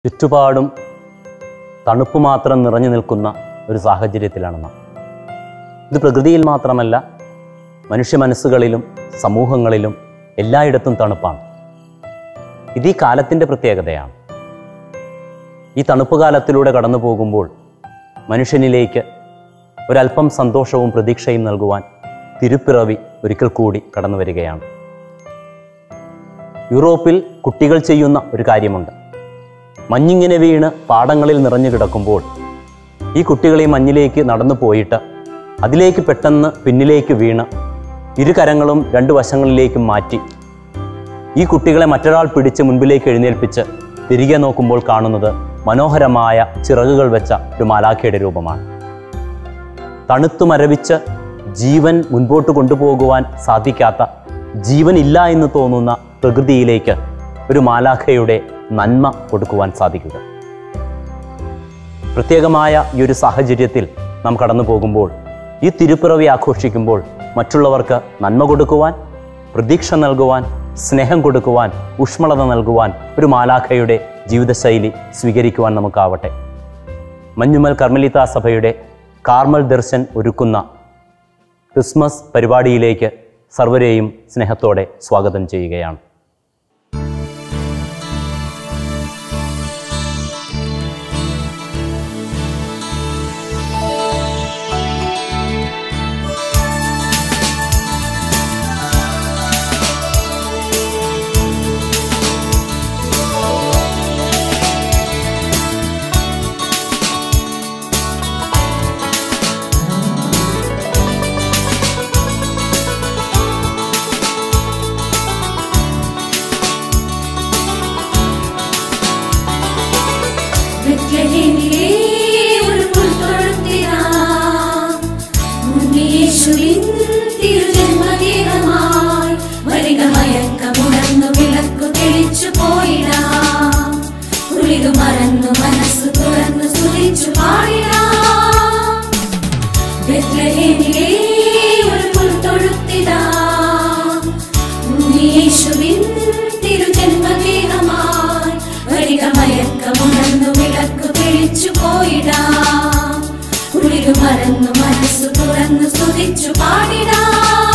ചുറ്റുപാടും തണുപ്പ് മാത്രം നിറഞ്ഞു നിൽക്കുന്ന ഒരു സാഹചര്യത്തിലാണ് നാം ഇത് പ്രകൃതിയിൽ മാത്രമല്ല മനുഷ്യ മനസ്സുകളിലും സമൂഹങ്ങളിലും എല്ലായിടത്തും തണുപ്പാണ് ഇത് ഈ കാലത്തിൻ്റെ പ്രത്യേകതയാണ് ഈ തണുപ്പ് കാലത്തിലൂടെ കടന്നു പോകുമ്പോൾ മനുഷ്യനിലേക്ക് ഒരല്പം സന്തോഷവും പ്രതീക്ഷയും നൽകുവാൻ തിരുപ്പിറവി ഒരിക്കൽ കൂടി കടന്നു വരികയാണ് യൂറോപ്പിൽ കുട്ടികൾ ചെയ്യുന്ന ഒരു കാര്യമുണ്ട് മഞ്ഞിങ്ങനെ വീണ് പാടങ്ങളിൽ നിറഞ്ഞു കിടക്കുമ്പോൾ ഈ കുട്ടികൾ ഈ മഞ്ഞിലേക്ക് നടന്നു പോയിട്ട് അതിലേക്ക് പെട്ടെന്ന് പിന്നിലേക്ക് വീണ് ഇരു കരങ്ങളും രണ്ട് വശങ്ങളിലേക്കും മാറ്റി ഈ കുട്ടികളെ മറ്റൊരാൾ പിടിച്ച് മുൻപിലേക്ക് എഴുന്നേൽപ്പിച്ച് തിരികെ നോക്കുമ്പോൾ കാണുന്നത് മനോഹരമായ ചിറകുകൾ വെച്ച ഒരു മാലാഖയുടെ രൂപമാണ് തണുത്തു മരവിച്ച് ജീവൻ മുൻപോട്ട് കൊണ്ടുപോകുവാൻ സാധിക്കാത്ത ജീവൻ ഇല്ല എന്ന് തോന്നുന്ന പ്രകൃതിയിലേക്ക് ഒരു മാലാഖയുടെ നന്മ കൊടുക്കുവാൻ സാധിക്കുക പ്രത്യേകമായ ഈ ഒരു സാഹചര്യത്തിൽ നാം കടന്നു പോകുമ്പോൾ ഈ തിരുപ്പിറവി ആഘോഷിക്കുമ്പോൾ മറ്റുള്ളവർക്ക് നന്മ കൊടുക്കുവാൻ പ്രതീക്ഷ നൽകുവാൻ സ്നേഹം കൊടുക്കുവാൻ ഊഷ്മളത നൽകുവാൻ ഒരു മാലാഖയുടെ ജീവിതശൈലി സ്വീകരിക്കുവാൻ നമുക്കാവട്ടെ മഞ്ഞുമൽ കർമ്മലിത സഭയുടെ കാർമൽ ദർശൻ ഒരുക്കുന്ന ക്രിസ്മസ് പരിപാടിയിലേക്ക് സർവരെയും സ്നേഹത്തോടെ സ്വാഗതം ചെയ്യുകയാണ് ബെത്ലഹേമിലെ ഒരു പുൽത്തൊഴുത്തിനാ ഉണ്ണീയേശുവിൻ തിരുജന്മഗീതമായി വരിക മയക്കമുണർന്നു വിളക്കു തെളിച്ചു പോയിടാം കുളിരു മറന്നു മനസ്സ് തുറന്നു സ്തുതിച്ചു പാടിടാം ബെത്ലഹേമിലെ ഒരു പുൽത്തൊഴുത്തിനാ ഉണ്ണീയേശുവിൻ തിരുജന്മഗീതമായി വരിക മയക്കമുണർന്നു വിളക്കു തെളിച്ചു പോയിടാം കുളിരു മറന്നു മനസ്സു തുറന്നു സ്തുതിച്ചു പാടിടാം